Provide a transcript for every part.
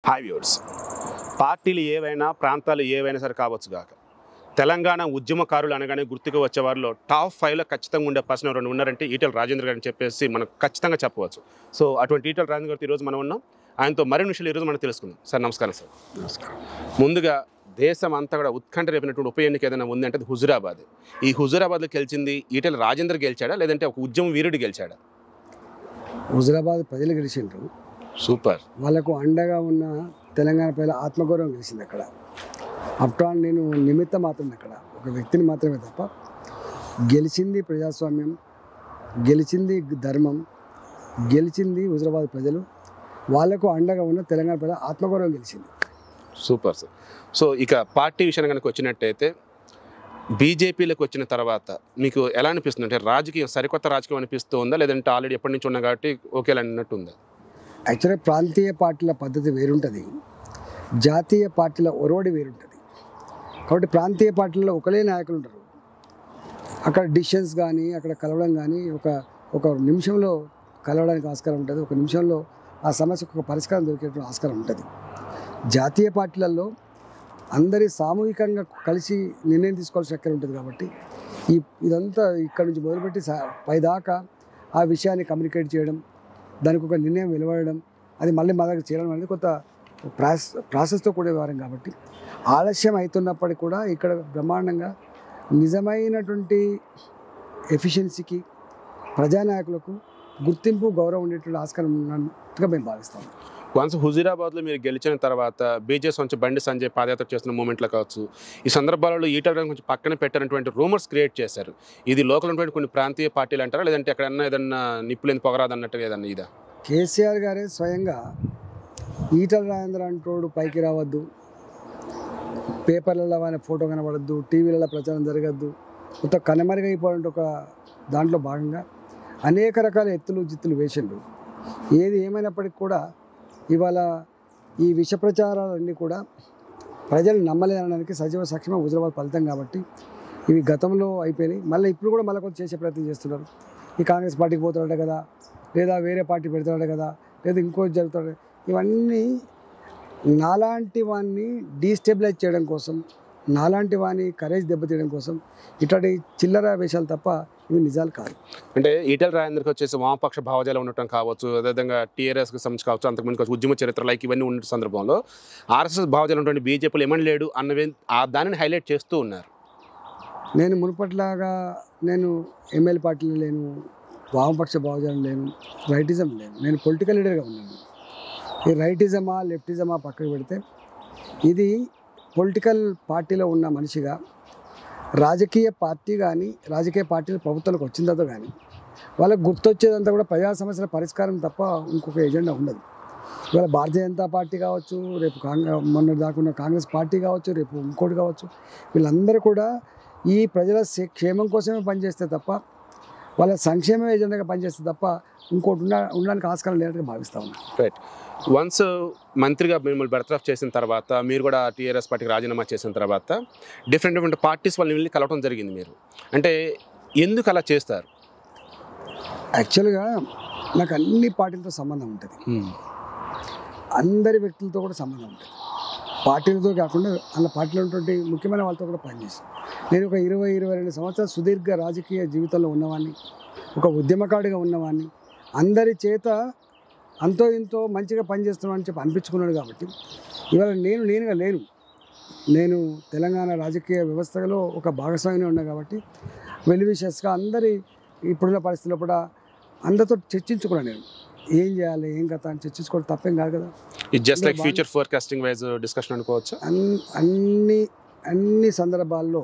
Hi viewers పార్టీలు ఏవైనా ప్రాంతాలు ఏవైనా సరే కావచ్చు కాక తెలంగాణ ఉద్యమకారులు అనగానే గుర్తుకు వచ్చే వారిలో టాప్ ఫైవ్లో ఖచ్చితంగా ఉండే పర్సన్ ఎవరైనా ఉన్నారంటే ఈటెల రాజేంద్ర గారు అని చెప్పేసి మనం ఖచ్చితంగా చెప్పవచ్చు సో అటువంటి ఈటెల రాజేంద్ర గారితో ఈరోజు మనం ఉన్నాం ఆయనతో మరిన్ని విషయాలు ఈరోజు మనం తెలుసుకుందాం సార్ నమస్కారం సార్ నమస్కారం ముందుగా దేశం అంతా కూడా ఉత్కంఠ రేపినటువంటి ఉప ఎన్నిక ఏదైనా ఉంది అంటే అది హుజురాబాద్ ఈ హుజురాబాద్లో గెలిచింది ఈటెల రాజేంద్ర గెలిచాడా లేదంటే ఒక ఉద్యమ వీరుడు గెలిచాడా హుజరాబాద్ ప్రజలు గెలిచిండ్రు సూపర్ వాళ్ళకు అండగా ఉన్న తెలంగాణ ప్రజల ఆత్మగౌరవం గెలిచింది అక్కడ అప్టాన్ నేను నిమిత్త మాత్రమే అక్కడ ఒక వ్యక్తిని మాత్రమే తప్ప గెలిచింది ప్రజాస్వామ్యం గెలిచింది ధర్మం గెలిచింది హుజరాబాద్ ప్రజలు వాళ్ళకు అండగా ఉన్న తెలంగాణ ప్రజల ఆత్మగౌరవం గెలిచింది సూపర్ సార్ సో ఇక పార్టీ విషయాన్ని కనుక వచ్చినట్టయితే బీజేపీలోకి వచ్చిన తర్వాత మీకు ఎలా అనిపిస్తుంది అంటే రాజకీయం సరికొత్త రాజకీయం అనిపిస్తూ ఉందా లేదంటే ఆల్రెడీ ఎప్పటి నుంచి ఉన్నా కాబట్టి ఒకేలా అన్నట్టు ఉందా యాక్చువల్గా ప్రాంతీయ పార్టీల పద్ధతి వేరుంటుంది జాతీయ పార్టీల ఒరవడి వేరుంటుంది కాబట్టి ప్రాంతీయ పార్టీల్లో ఒకలే నాయకులు ఉంటారు అక్కడ డిసిషన్స్ కానీ అక్కడ కలవడం కానీ ఒక ఒక నిమిషంలో కలవడానికి ఆస్కారం ఉంటుంది ఒక నిమిషంలో ఆ సమస్యకు ఒక పరిష్కారం దొరికేటువంటి ఆస్కారం ఉంటుంది జాతీయ పార్టీలలో అందరి సామూహికంగా కలిసి నిర్ణయం తీసుకోవాల్సిన అక్కడ ఉంటుంది కాబట్టి ఈ ఇదంతా ఇక్కడ నుంచి మొదలుపెట్టి సా- పైదాకా ఆ విషయాన్ని కమ్యూనికేట్ చేయడం దానికి ఒక నిర్ణయం వెలువడడం అది మళ్ళీ మా దగ్గర చేయడం అనేది కొంత ప్రాసెస్ ప్రాసెస్తో కూడే వ్యవహారం కాబట్టి ఆలస్యం అవుతున్నప్పటికీ కూడా ఇక్కడ బ్రహ్మాండంగా నిజమైనటువంటి ఎఫిషియన్సీకి ప్రజానాయకులకు గుర్తింపు గౌరవం ఉండేటువంటి ఆస్కారం ఉన్నట్టుగా మేము భావిస్తాం వన్స్ హుజీరాబాద్లో మీరు గెలిచిన తర్వాత బీజేఎస్ నుంచి బండి సంజయ్ పాదయాత్ర చేస్తున్న మూమెంట్లో కావచ్చు ఈ సందర్భాలలో ఈటల గారిని కొంచెం పక్కన పెట్టినటువంటి రూమర్స్ క్రియేట్ చేశారు ఇది లోకల్ ఉన్నటువంటి కొన్ని ప్రాంతీయ పార్టీలు అంటారా లేదంటే ఎక్కడన్నా ఏదన్నా నిప్పులేని పొగరాదు అన్నట్టు ఏదన్నా ఇదా కేసీఆర్ గారే స్వయంగా ఈటల రాజేంద్ర అంటోడు పైకి రావద్దు పేపర్లలో ఆయన ఫోటో కనబడద్దు టీవీలలో ప్రచారం జరగద్దు మొత్తం కనుమరుగైపోవడం ఒక దాంట్లో భాగంగా అనేక రకాల ఎత్తులు జిత్తులు వేసిండు ఏది ఏమైనప్పటికీ కూడా ఇవాళ ఈ విష ప్రచారాలన్నీ కూడా ప్రజలు నమ్మలేదనడానికి సజీవ సాక్ష్యమే హుజరాబాద్ ఫలితం కాబట్టి ఇవి గతంలో అయిపోయినాయి మళ్ళీ ఇప్పుడు కూడా మళ్ళీ కొంత చేసే ప్రయత్నం చేస్తున్నారు ఈ కాంగ్రెస్ పార్టీకి పోతాడట కదా లేదా వేరే పార్టీ పెడతాడు కదా లేదా ఇంకోటి జరుగుతాడు ఇవన్నీ నాలాంటి వాడిని డీస్టెబిలైజ్ చేయడం కోసం నాలాంటి వాడిని కరేజ్ దెబ్బతీయడం కోసం ఇట్లాంటి చిల్లర వేషాలు తప్ప ఇవి నిజాలు కాదు అంటే ఈటెల రాజేంద్రకి వచ్చేసి వామపక్ష భావజాలు ఉండటం కావచ్చు అదేవిధంగా టీఆర్ఎస్కి సంబంధించి కావచ్చు అంతకుముందు కావచ్చు ఉద్యమ చరిత్ర లైక్ ఇవన్నీ ఉన్న సందర్భంలో ఆర్ఎస్ఎస్ భావజాలు ఉన్నటువంటి బీజేపీలు ఏమని లేడు అన్నవి ఆ దానిని హైలైట్ చేస్తూ ఉన్నారు నేను మునుపట్లాగా నేను ఎమ్మెల్యే పార్టీలో లేను వామపక్ష భావజాలం లేను రైటిజం లేను నేను పొలిటికల్ లీడర్గా ఉన్నాను ఈ రైటిజమా లెఫ్టిజమా పక్కకు పెడితే ఇది పొలిటికల్ పార్టీలో ఉన్న మనిషిగా రాజకీయ పార్టీ కానీ రాజకీయ పార్టీలు ప్రభుత్వాలకు వచ్చిన తర్వాత కానీ వాళ్ళకి గుర్తొచ్చేదంతా కూడా ప్రజా సమస్యల పరిష్కారం తప్ప ఇంకొక ఎజెండా ఉండదు ఇవాళ భారతీయ జనతా పార్టీ కావచ్చు రేపు కాంగ్రెస్ మొన్న దాకున్న కాంగ్రెస్ పార్టీ కావచ్చు రేపు ఇంకోటి కావచ్చు వీళ్ళందరూ కూడా ఈ ప్రజల సే- క్షేమం కోసమే పనిచేస్తే తప్ప వాళ్ళ సంక్షేమ ఏజెండాగా పనిచేస్తే తప్ప ఇంకోటి ఉన్న ఉండడానికి ఆస్కారం లేనట్టుగా భావిస్తా ఉన్నాను రైట్ వన్స్ మంత్రిగా మిమ్మల్ని బర్తరఫ్ చేసిన తర్వాత మీరు కూడా టీఆర్ఎస్ పార్టీకి రాజీనామా చేసిన తర్వాత డిఫరెంట్ డిఫరెంట్ పార్టీస్ వాళ్ళని వెళ్ళి కలవడం జరిగింది మీరు అంటే ఎందుకు అలా చేస్తారు యాక్చువల్గా నాకు అన్ని పార్టీలతో సంబంధం ఉంటుంది అందరి వ్యక్తులతో కూడా సంబంధం ఉంటుంది పార్టీలతో కాకుండా అలా పార్టీలో ఉన్నటువంటి ముఖ్యమైన వాళ్ళతో కూడా పనిచేసి నేను ఒక ఇరవై ఇరవై రెండు సంవత్సరాల సుదీర్ఘ రాజకీయ జీవితంలో ఉన్నవాడిని ఒక ఉద్యమకారుడిగా ఉన్నవాడిని అందరి చేత అంతో ఇంతో మంచిగా పనిచేస్తున్నామని చెప్పి అనిపించుకున్నాడు కాబట్టి ఇవాళ నేను నేనుగా లేను నేను తెలంగాణ రాజకీయ వ్యవస్థలో ఒక భాగస్వామిని ఉన్నా కాబట్టి వెల్ విషెస్గా అందరి ఇప్పుడున్న పరిస్థితుల్లో కూడా అందరితో చర్చించుకున్నాను నేను ఏం చేయాలి ఏం కథ అని చర్చించుకోవడం తప్పేం కాదు కదా ఇది just like future forecasting wise discussion అనుకోవచ్చు అన్ అన్ని అన్ని సందర్భాల్లో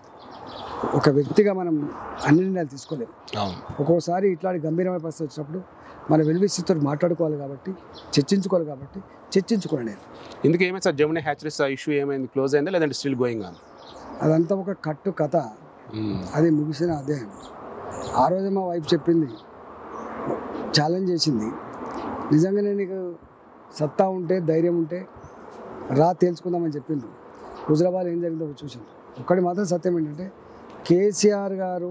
ఒక వ్యక్తిగా మనం అన్ని నిర్ణయాలు తీసుకోలేము అవును ఒక్కోసారి ఇట్లాంటి గంభీరమైన పరిస్థితి వచ్చినప్పుడు మన వెల్విసితో మాట్లాడుకోవాలి కాబట్టి చర్చించుకోవాలి కాబట్టి చర్చించుకోండి నేను ఇందుకు ఏమైంది సార్ జమున హ్యాచరీస్ ఇష్యూ ఏమైంది క్లోజ్ అయిందా లేదంటే స్టిల్ గోయింగ్ ఆన్ అదంతా ఒక కట్టు కథ అది ముగిసిన అధ్యాయం ఆ రోజు మా వైఫ్ చెప్పింది ఛాలెంజ్ చేసింది నిజంగానే నీకు సత్తా ఉంటే ధైర్యం ఉంటే రా తేల్చుకుందామని చెప్పిండ్రు హుజరాబాద్ ఏం జరిగిందో చూసాను ఒక్కటి మాత్రం సత్యం ఏంటంటే కేసీఆర్ గారు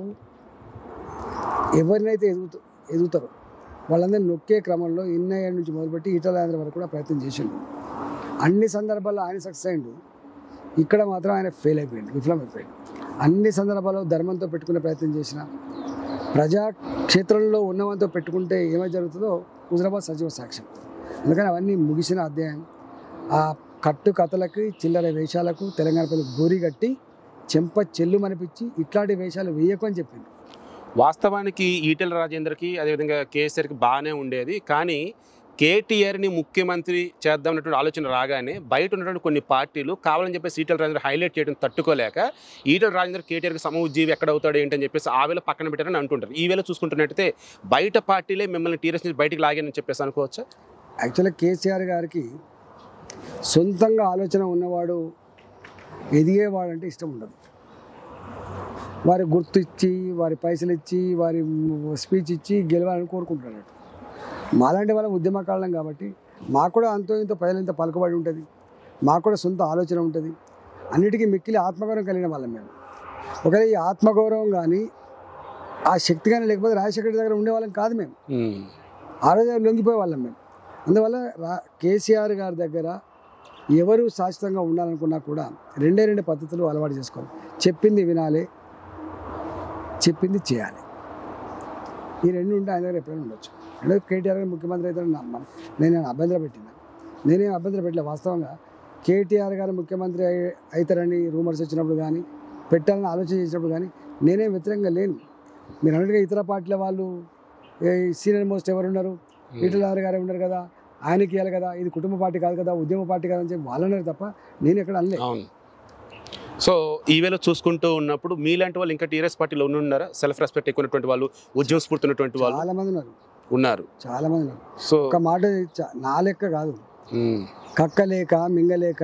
ఎవరినైతే ఎదుగుతూ ఎదుగుతారో వాళ్ళందరినీ నొక్కే క్రమంలో ఇన్నయ్య నుంచి మొదలుపెట్టి ఈటల ఆంధ్ర వరకు కూడా ప్రయత్నం చేసిండు అన్ని సందర్భాల్లో ఆయన సక్సెస్ అయ్యిండు ఇక్కడ మాత్రం ఆయన ఫెయిల్ అయిపోయింది విఫలం అయిపోయింది అన్ని సందర్భాల్లో ధర్మంతో పెట్టుకునే ప్రయత్నం చేసిన ప్రజా క్షేత్రంలో ఉన్నవంతో పెట్టుకుంటే ఏమై జరుగుతుందో హుజరాబాద్ సజీవ సాక్ష్యం అందుకని అవన్నీ ముగిసిన అధ్యాయం ఆ కట్టు కథలకి చిల్లర వేషాలకు తెలంగాణ ప్రజలకు గోరి కట్టి చెంప చెల్లు మనిపించి ఇట్లాంటి వేషాలు వేయకు అని చెప్పింది వాస్తవానికి ఈటెల రాజేందర్కి అదేవిధంగా కేసీఆర్కి బాగానే ఉండేది కానీ కేటీఆర్ని ముఖ్యమంత్రి చేద్దామన్నటువంటి ఆలోచన రాగానే బయట ఉన్నటువంటి కొన్ని పార్టీలు కావాలని చెప్పేసి ఈటెల రాజేందర్ హైలైట్ చేయడం తట్టుకోలేక ఈటెల రాజేందర్ కేటీఆర్కి సమఉజ్జీవి ఎక్కడ అవుతాడు ఏంటని చెప్పేసి ఆ వేళ పక్కన పెట్టారని అంటుంటారు ఈ వేళ చూసుకుంటున్నట్టయితే బయట పార్టీలే మిమ్మల్ని టీఆర్ఎస్ నుంచి బయటికి లాగానని చెప్పేసి అనుకోవచ్చా యాక్చువల్గా కేసీఆర్ గారికి సొంతంగా ఆలోచన ఉన్నవాడు ఎదిగేవాడంటే ఇష్టం ఉండదు వారి గుర్తు ఇచ్చి వారి పైసలు ఇచ్చి వారి స్పీచ్ ఇచ్చి గెలవాలని కోరుకుంటున్నాడు మాలాంటి వాళ్ళ ఉద్యమకాలం కాబట్టి మాకు కూడా అంతో ఇంత ప్రజలు ఇంత పలుకుబడి ఉంటుంది మాకు కూడా సొంత ఆలోచన ఉంటుంది అన్నిటికీ మిక్కిలి ఆత్మగౌరవం కలిగిన వాళ్ళం మేము ఒకవేళ ఈ ఆత్మగౌరవం కానీ ఆ శక్తి కానీ లేకపోతే రాజశేఖర రెడ్డి దగ్గర ఉండేవాళ్ళం కాదు మేము ఆ రోజు లొంగిపోయే వాళ్ళం మేము అందువల్ల రా కేసీఆర్ గారి దగ్గర ఎవరు శాశ్వతంగా ఉండాలనుకున్నా కూడా రెండే రెండు పద్ధతులు అలవాటు చేసుకోవాలి చెప్పింది వినాలి చెప్పింది చేయాలి ఈ రెండు ఉంటే ఆయన దగ్గర ఎప్పుడైనా ఉండొచ్చు అంటే కేటీఆర్ గారు ముఖ్యమంత్రి అయితే నమ్మను నేను అభ్యంతరం పెట్టిన నేనేం అభ్యంతరం పెట్టలే వాస్తవంగా కేటీఆర్ గారు ముఖ్యమంత్రి అయి- అవుతారని రూమర్స్ వచ్చినప్పుడు కానీ పెట్టాలని ఆలోచన చేసినప్పుడు కానీ నేనేం వ్యతిరేకంగా లేను మీరు అన్నట్టుగా ఇతర పార్టీల వాళ్ళు ఏ సీనియర్ మోస్ట్ ఎవరు ఉన్నారు ఈటల గారే ఉన్నారు కదా ఆయనకి ఇవ్వాలి కదా ఇది కుటుంబ పార్టీ కాదు కదా ఉద్యమ పార్టీ కాదని చెప్పి వాళ్ళన్నారు తప్ప నేను ఎక్కడ అనలే అవును సో ఈ వేళ చూసుకుంటూ ఉన్నప్పుడు మీలాంటి వాళ్ళు ఇంకా టీఆర్ఎస్ పార్టీలో ఉన్నారా సెల్ఫ్ రెస్పెక్ట్ ఎక్కువ ఉన్నటువంటి వాళ్ళు ఉద్యమ స్ఫూర్తి ఉన్నటువంటి వాళ్ళు చాలా మంది ఉన్నారు ఉన్నారు చాలా మంది ఉన్నారు సో ఒక మాట చ- నా లెక్క కాదు ఉమ్, కక్కలేక మింగలేక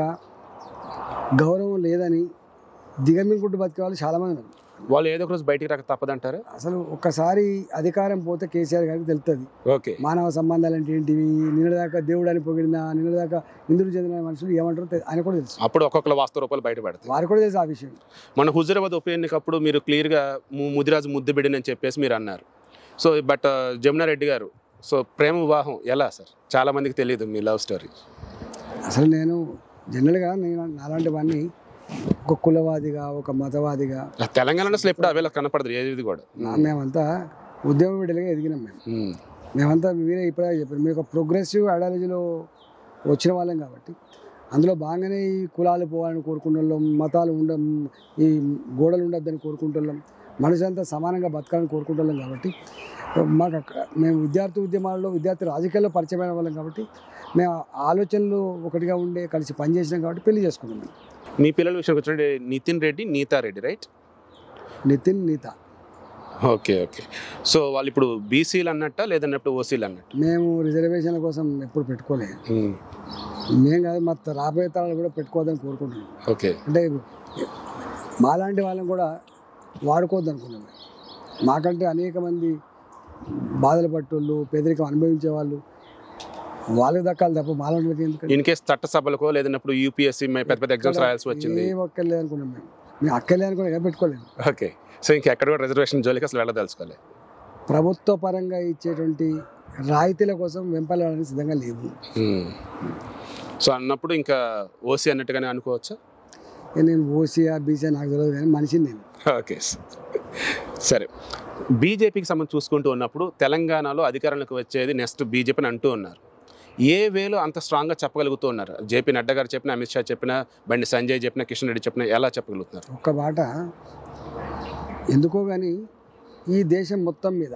గౌరవం లేదని దిగమింగుంటూ బతికే వాళ్ళు చాలా మంది ఉన్నారు వాళ్ళు ఏదో ఒక రోజు బయటికి రాక తప్పదంటారా అసలు ఒక్కసారి అధికారం పోతే కేసీఆర్ గారికి తెలుస్తుంది ఓకే మానవ సంబంధాలు అంటే ఏంటివి నిన్నదాకా దేవుడు అని పొగిడిన నిన్నదాకా ఇందుకు చెందిన మనుషులు ఏమంటారో తె- ఆయన కూడా తెలుసు అప్పుడు ఒక్కొక్కరు వాస్తవ రూపాయలు బయటపడతాయి వారికి కూడా తెలుసు ఆ విషయం మన హుజురాబాద్ ఉప ఎన్నికప్పుడు మీరు క్లియర్గా ము- ముదిరాజు ముద్దు బిడ్డని చెప్పేసి మీరు అన్నారు సో బట్ జమునా రెడ్డి గారు సో ప్రేమ వివాహం ఎలా సార్ చాలా మందికి తెలియదు మీ లవ్ స్టోరీ అసలు నేను జనరల్గా నేను నాలాంటి వాడిని ఒక కులవాదిగా ఒక మతవాదిగా తెలంగాణలో అసలు ఎప్పుడు అవేళ కనపడదు ఏది కూడా నా- మేమంతా ఉద్యమ బిడ్డలుగా ఎదిగినాం మేము ఉమ్, మేమంతా మీరే ఇప్పుడే చెప్పారు మేము ఒక ప్రోగ్రెసివ్ ఐడియాలజీలో వచ్చిన వాళ్ళం కాబట్టి అందులో బాగానే ఈ కులాలు పోవాలని కోరుకుంటున్నాం మతాలు ఉండ ఈ గోడలు ఉండొద్దని కోరుకుంటున్నాం మనుషులంతా సమానంగా బతకాలని కోరుకుంటున్నాం కాబట్టి మాకు అక్క- మేము విద్యార్థి ఉద్యమాల్లో విద్యార్థి రాజకీయాల్లో పరిచయమైన వాళ్ళం కాబట్టి మేము ఆ ఆలోచనలు ఒకటిగా ఉండే కలిసి పనిచేసినాం కాబట్టి పెళ్లి చేసుకున్నాం మేము మీ పిల్లల విషయానికి వచ్చినట్టు Nitin Reddy Neeta Reddy right Nitin Neeta okay okay so వాళ్ళు ఇప్పుడు బీసీలు అన్నట్ట లేదన్నప్పుడు ఓసీలు అన్నట్టు మేము రిజర్వేషన్ల కోసం ఎప్పుడు పెట్టుకోలేదు ఉమ్, మేము కాదు మా రాబోయే తరాలు కూడా పెట్టుకోవద్దని కోరుకుంటున్నాం ఓకే అంటే మాలాంటి వాళ్ళని కూడా వాడుకోవద్దు అనుకున్నాం మేము. మాకంటే అనేక మంది బాధలు పట్టోళ్ళు పేదరికం అనుభవించే వాళ్ళు వాళ్ళకి దక్కాలి తప్ప మాలాంటి వాళ్ళకి ఎందుకంటే ఇన్ కేస్ చట్టసభలకో లేదన్నప్పుడు యూపీఎస్సీ పెద్ద పెద్ద ఎగ్జామ్స్ రాయాల్సి వచ్చింది ఏ ఒక్కర్లే అనుకున్నాం మేము మేము అక్కర్లే అనుకున్నా కానీ పెట్టుకోలేము ఓకే సో ఇంకెక్కడ కూడా రిజర్వేషన్ జోలికి అసలు వెళ్ళదలుచుకోవాలి ప్రభుత్వ పరంగా ఇచ్చేటువంటి రాయితీల కోసం వెంపలాడడానికి సిద్ధంగా లేవు సో అన్నప్పుడు ఇంకా ఓసీ అన్నట్టుగానే అనుకోవచ్చా ఇక నేను ఓసీఆ బీసీఆ నాకు తెలియదు కానీ మనిషిని నేను ఓకే సరే బీజేపీకి సంబంధించి చూసుకుంటూ ఉన్నప్పుడు తెలంగాణలో అధికారంలోకి వచ్చేది నెక్స్ట్ బీజేపీ అని అంటూ ఉన్నారు ఏ వేలో అంత స్ట్రాంగ్గా చెప్పగలుగుతూ ఉన్నారు జేపీ నడ్డా గారు చెప్పిన అమిత్ షా చెప్పిన బండి సంజయ్ చెప్పిన కిషన్ రెడ్డి చెప్పిన ఎలా చెప్పగలుగుతున్నారు ఒక్క మాట ఎందుకో కానీ ఈ దేశం మొత్తం మీద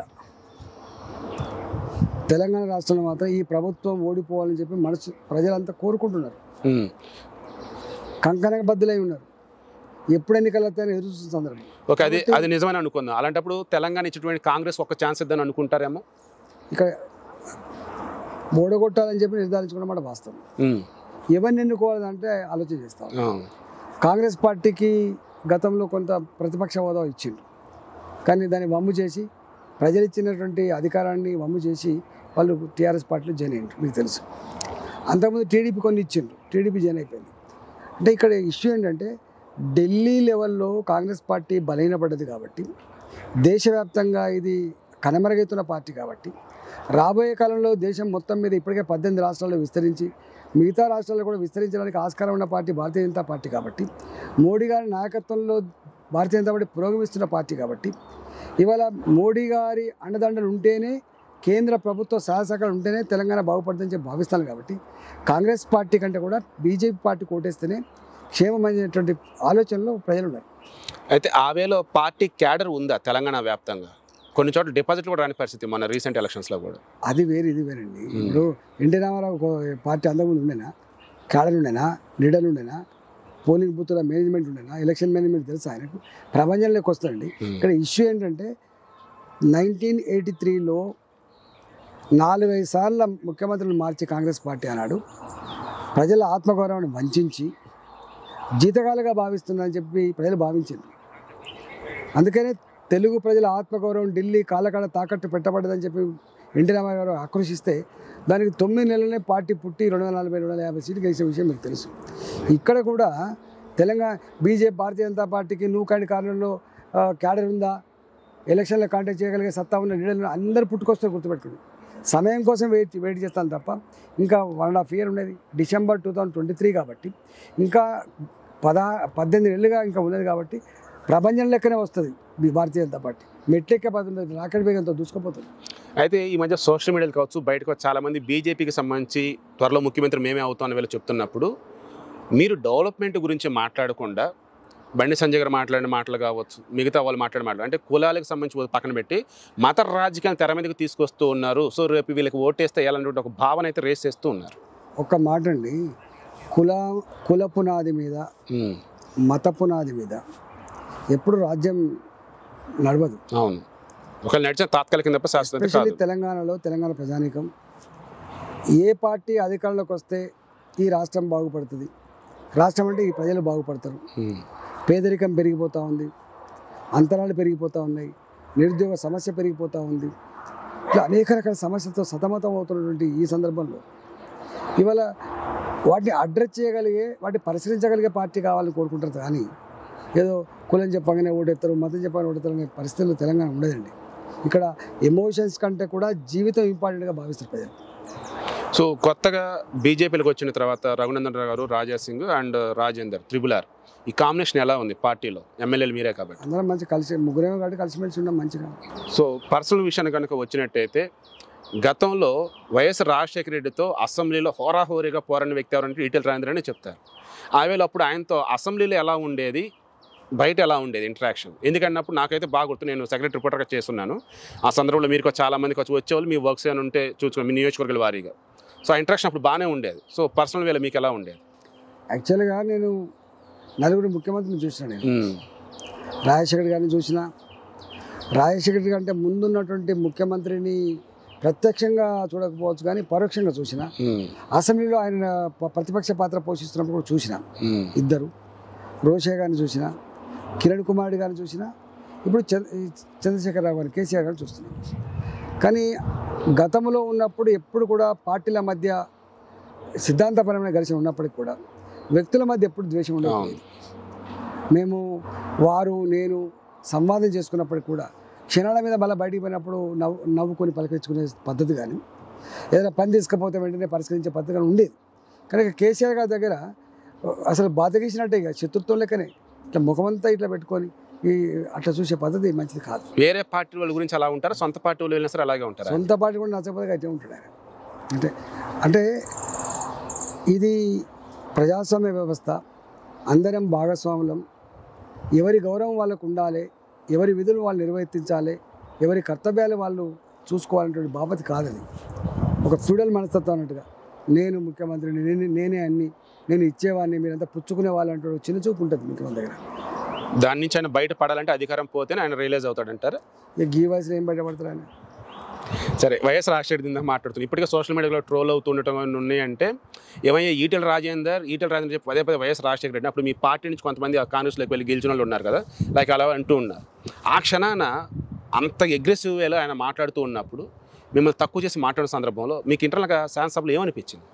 తెలంగాణ రాష్ట్రంలో మాత్రం ఈ ప్రభుత్వం ఓడిపోవాలని చెప్పి మనసు ప్రజలంతా కోరుకుంటున్నారు ఉమ్, కంకణ బద్దులై ఉన్నారు ఎప్పుడు ఎన్నికలు వస్తాయని ఎదురు చూస్తున్న సందర్భం ఓకే అది అది నిజమని అనుకుందాం అలాంటప్పుడు తెలంగాణ ఇచ్చినటువంటి కాంగ్రెస్ ఒక ఛాన్స్ ఇద్దని అనుకుంటారేమో ఇక్కడ ఓడగొట్టాలని చెప్పి నిర్ధారించుకున్న మాట వాస్తవం ఉమ్, ఎవరిని ఎన్నుకోవాలంటే ఆలోచన చేస్తాం ఆ, కాంగ్రెస్ పార్టీకి గతంలో కొంత ప్రతిపక్ష హోదా ఇచ్చిండు కానీ దాన్ని వమ్ము చేసి ప్రజలు ఇచ్చినటువంటి అధికారాన్ని వమ్ము చేసి వాళ్ళు టీఆర్ఎస్ పార్టీలో జాయిన్ అయ్యారు మీకు తెలుసు అంతకుముందు టీడీపీ కొన్ని ఇచ్చిండ్రు టీడీపీ జాయిన్ అయిపోయింది అంటే ఇక్కడ ఇష్యూ ఏంటంటే ఢిల్లీ లెవెల్లో కాంగ్రెస్ పార్టీ బలహీనపడ్డది కాబట్టి దేశవ్యాప్తంగా ఇది కనమరుగైతున్న పార్టీ కాబట్టి రాబోయే కాలంలో దేశం మొత్తం మీద ఇప్పటికే పద్దెనిమిది రాష్ట్రాల్లో విస్తరించి మిగతా రాష్ట్రాల్లో కూడా విస్తరించడానికి ఆస్కారం ఉన్న పార్టీ భారతీయ జనతా పార్టీ కాబట్టి మోడీ గారి నాయకత్వంలో భారతీయ జనతా పార్టీ పురోగమిస్తున్న పార్టీ కాబట్టి ఇవాళ మోడీ గారి అండదండలు ఉంటేనే కేంద్ర ప్రభుత్వ సహసహకారం ఉంటేనే తెలంగాణ బాగుపడుతుందని చెప్పి భావిస్తాను కాబట్టి కాంగ్రెస్ పార్టీ కంటే కూడా బీజేపీ పార్టీ కోటేస్తేనే క్షేమమైనటువంటి ఆలోచనలో ప్రజలు ఉన్నారు అయితే ఆ వేలో పార్టీ క్యాడర్ ఉందా తెలంగాణ వ్యాప్తంగా కొన్ని చోట్ల డిపాజిట్లు కూడా రాని పరిస్థితి మన రీసెంట్ ఎలక్షన్స్లో కూడా అది వేరు ఇది వేరండి Hmm. ఇప్పుడు ఎన్టీ రామారావు ఒక పార్టీ అంతకుముందు ఉండేనా క్యాడర్ ఉండేనా లీడర్ ఉండేనా పోలింగ్ బూత్ల మేనేజ్మెంట్ ఉండేనా ఎలక్షన్ మేనేజ్మెంట్ తెలుసా ఆయనకు ప్రపంచంలోకి వస్తారండి ఇక్కడ ఇష్యూ ఏంటంటే నైన్టీన్ ఎయిటీ త్రీలో నాలుగైదు సార్ల ముఖ్యమంత్రులు మార్చి కాంగ్రెస్ పార్టీ అన్నాడు ప్రజల ఆత్మగౌరవాన్ని వంచి జీతగాలుగా భావిస్తుందని చెప్పి ప్రజలు భావించారు అందుకనే తెలుగు ప్రజల ఆత్మగౌరవం ఢిల్లీ కాలకాల తాకట్టు పెట్టబడ్డదని చెప్పి ఎన్టీ రామారావు గారు ఆక్రోశిస్తే దానికి తొమ్మిది నెలలనే పార్టీ పుట్టి రెండు వందల నలభై రెండు వందల యాభై సీట్లు గెలిచిన విషయం మీకు తెలుసు ఇక్కడ కూడా తెలంగాణ బీజేపీ భారతీయ జనతా పార్టీకి నూకాడి కారణంలో క్యాడర్ ఉందా ఎలక్షన్లో కాంటాక్ట్ చేయగలిగే సత్తా ఉన్న లీడర్లు అందరూ పుట్టుకొస్తారు గుర్తుపెట్టుకోండి సమయం కోసం వెయిట్ వెయిట్ చేస్తాను తప్ప ఇంకా వన్ అండ్ హాఫ్ ఇయర్ ఉండేది December two thousand twenty three కాబట్టి ఇంకా పదా పద్దెనిమిది నెలలుగా ఇంకా ఉన్నది కాబట్టి ప్రపంచం లెక్కనే వస్తుంది ఈ భారతీయ జనతా పార్టీ మెట్లెక్కే పద్ధతి రాకెట్ వేగంతో దూసుకుపోతుంది అయితే ఈ మధ్య సోషల్ మీడియాలో కావచ్చు బయటకు వచ్చి చాలా మంది బీజేపీకి సంబంధించి త్వరలో ముఖ్యమంత్రి మేమే అవుతాం అని వీళ్ళు చెప్తున్నప్పుడు మీరు డెవలప్మెంట్ గురించి మాట్లాడకుండా బండి సంజయ్ గారు మాట్లాడిన మాటలు కావచ్చు మిగతా వాళ్ళు మాట్లాడిన మాటలు అంటే కులాలకు సంబంధించి పక్కన పెట్టి మత రాజకీయాన్ని తెర మీదకి తీసుకొస్తూ ఉన్నారు సో రేపు వీళ్ళకి ఓటేస్తే ఎలాంటి ఒక భావన అయితే రేస్ చేస్తూ ఉన్నారు ఒక్క మాట అండి కుల కుల పునాది మీద ఉమ్, మత పునాది మీద ఎప్పుడు రాజ్యం నడవదు అవును ఒకవేళ నడిచిన తాత్కాలిక తప్ప శాశ్వత ఎస్పెషల్లీ కాదు తెలంగాణలో తెలంగాణ ప్రజానీకం ఏ పార్టీ అధికారంలోకి వస్తే ఈ రాష్ట్రం బాగుపడుతుంది రాష్ట్రం అంటే ఈ ప్రజలు బాగుపడతారు ఉమ్, పేదరికం పెరిగిపోతూ ఉంది అంతరాలు పెరిగిపోతూ ఉన్నాయి నిరుద్యోగ సమస్య పెరిగిపోతూ ఉంది ఇట్లా అనేక రకాల సమస్యలతో సతమతం అవుతున్నటువంటి ఈ సందర్భంలో ఇవాళ వాటిని అడ్రస్ చేయగలిగే వాటిని పరిశీలించగలిగే పార్టీ కావాలని కోరుకుంటారు కానీ ఏదో కులం చెప్పగానే ఓటెత్తారు మతం చెప్పగానే ఓటెత్తారు అనే పరిస్థితుల్లో తెలంగాణ ఉండదండి ఇక్కడ ఎమోషన్స్ కంటే కూడా జీవితం ఇంపార్టెంట్గా భావిస్తారు ప్రజలు సో కొత్తగా బీజేపీలకు వచ్చిన తర్వాత రఘునందన్ రావు గారు రాజా సింగ్ అండ్ రాజేందర్ త్రిబులార్ ఈ కాంబినేషన్ ఎలా ఉంది పార్టీలో ఎమ్మెల్యేలు మీరే కాబట్టి అందరం మంచి కలిసి ముగ్గురేమో కాబట్టి కలిసిమెలిసి ఉన్నాం మంచిగా సో పర్సనల్ విషయాన్ని కనుక వచ్చినట్టయితే గతంలో వైఎస్ రాజశేఖర రెడ్డితో అసెంబ్లీలో హోరాహోరీగా పోరాడిన వ్యక్తి ఎవరంటే ఈటెల రాజేంద్ర అని చెప్తారు ఆవేళ అప్పుడు ఆయనతో అసెంబ్లీలో ఎలా ఉండేది బయట ఎలా ఉండేది ఇంటరాక్షన్ ఎందుకన్నప్పుడు నాకైతే బాగా గుర్తు నేను సెక్రటరీ రిపోర్టర్గా చేస్తున్నాను ఆ సందర్భంలో మీరు చాలా మందికి వచ్చి వచ్చేవాళ్ళు మీ వర్క్స్ ఏమైనా ఉంటే చూసుకుని మీ నియోజకవర్గాల వారీగా సో ఆ ఇంటరాక్షన్ అప్పుడు బాగానే ఉండేది సో పర్సనల్ వేళ మీకు ఎలా ఉండేది యాక్చువల్గా నేను నలుగురు ముఖ్యమంత్రిని చూసిన నేను ఉమ్, రాజశేఖర్ గారిని చూసిన రాజశేఖర్ కంటే ముందున్నటువంటి ముఖ్యమంత్రిని ప్రత్యక్షంగా చూడకపోవచ్చు కానీ పరోక్షంగా చూసిన ఉమ్, అసెంబ్లీలో ఆయన ప- ప్రతిపక్ష పాత్ర పోషిస్తున్నప్పుడు కూడా చూసిన ఉమ్, ఇద్దరు రోషే గారిని చూసిన కిరణ్ కుమార్ రెడ్డి గారిని చూసిన ఇప్పుడు చంద్ర ఈ చంద్రశేఖరరావు గారిని కేసీఆర్ గారిని చూస్తున్నాం కానీ గతంలో ఉన్నప్పుడు ఎప్పుడు కూడా పార్టీల మధ్య సిద్ధాంతపరమైన ఘర్షణ ఉన్నప్పటికీ కూడా వ్యక్తుల మధ్య ఎప్పుడు ద్వేషం ఉండదు అవును. మేము వారు నేను సంవాదం చేసుకున్నప్పటికి కూడా క్షణాల మీద మళ్ళీ బయటికి పోయినప్పుడు నవ్వు నవ్వుకొని పలకరించుకునే పద్ధతి కానీ ఏదైనా పని తీసుకపోతే వెంటనే పరిష్కరించే పద్ధతి కానీ ఉండేది కనుక కేసీఆర్ గారి దగ్గర అసలు బాధ గీసినట్టే ఇక శత్రుత్వం లెక్కనే ఇట్లా ముఖమంతా ఇట్లా పెట్టుకొని ఈ అట్లా చూసే పద్ధతి మంచిది కాదు వేరే పార్టీ వాళ్ళ గురించి అలా ఉంటారా సొంత పార్టీ వాళ్ళు వెళ్ళినా సరే అలాగే ఉంటారా సొంత పార్టీ కూడా నచ్చకపోతే అట్టే ఉంటాడు ఆయన అంటే అంటే ఇది ప్రజాస్వామ్య వ్యవస్థ అందరం భాగస్వాములం ఎవరి గౌరవం వాళ్ళకు ఉండాలి ఎవరి విధులు వాళ్ళు నిర్వర్తించాలి ఎవరి కర్తవ్యాలు వాళ్ళు చూసుకోవాలనేటువంటి బాపతి కాదది ఒక ఫ్యూడల్ మనస్తత్వం అన్నట్టుగా నేను ముఖ్యమంత్రిని నేను నేనే అన్ని నేను ఇచ్చేవాడిని మీరంతా పుచ్చుకునే వాళ్ళు అంటూ చిన్న చూపు ఉంటుంది ముఖ్యమంత్రి దగ్గర దాని నుంచి ఆయన బయట పడాలంటే అధికారం పోతేనే ఆయన రియలైజ్ అవుతాడంటారు ఇక గీ వయసులో ఏం బయటపడతారు ఆయన సరే వైఎస్ రాజశేఖర్ కింద మాట్లాడుతుంది ఇప్పటికే సోషల్ మీడియాలో ట్రోల్ అవుతుండటం ఏమైనా ఉన్నాయంటే ఏమయ్యా ఈటెల రాజేందర్ ఈటెల రాజేందర్ చెప్పి పదే పదే వైఎస్ రాజశేఖర రెడ్డి అప్పుడు మీ పార్టీ నుంచి కొంతమంది ఆ కాంగ్రెస్లోకి వెళ్ళి గెలిచిన వాళ్ళు ఉన్నారు కదా లైక్ అలా అంటూ ఉన్నారు ఆ క్షణాన అంత అగ్రెసివ్ వేలో ఆయన మాట్లాడుతూ ఉన్నప్పుడు మిమ్మల్ని తక్కువ చేసి మాట్లాడిన సందర్భంలో మీకు ఇంటర్నల్గా శాసనసభలో ఏమనిపించింది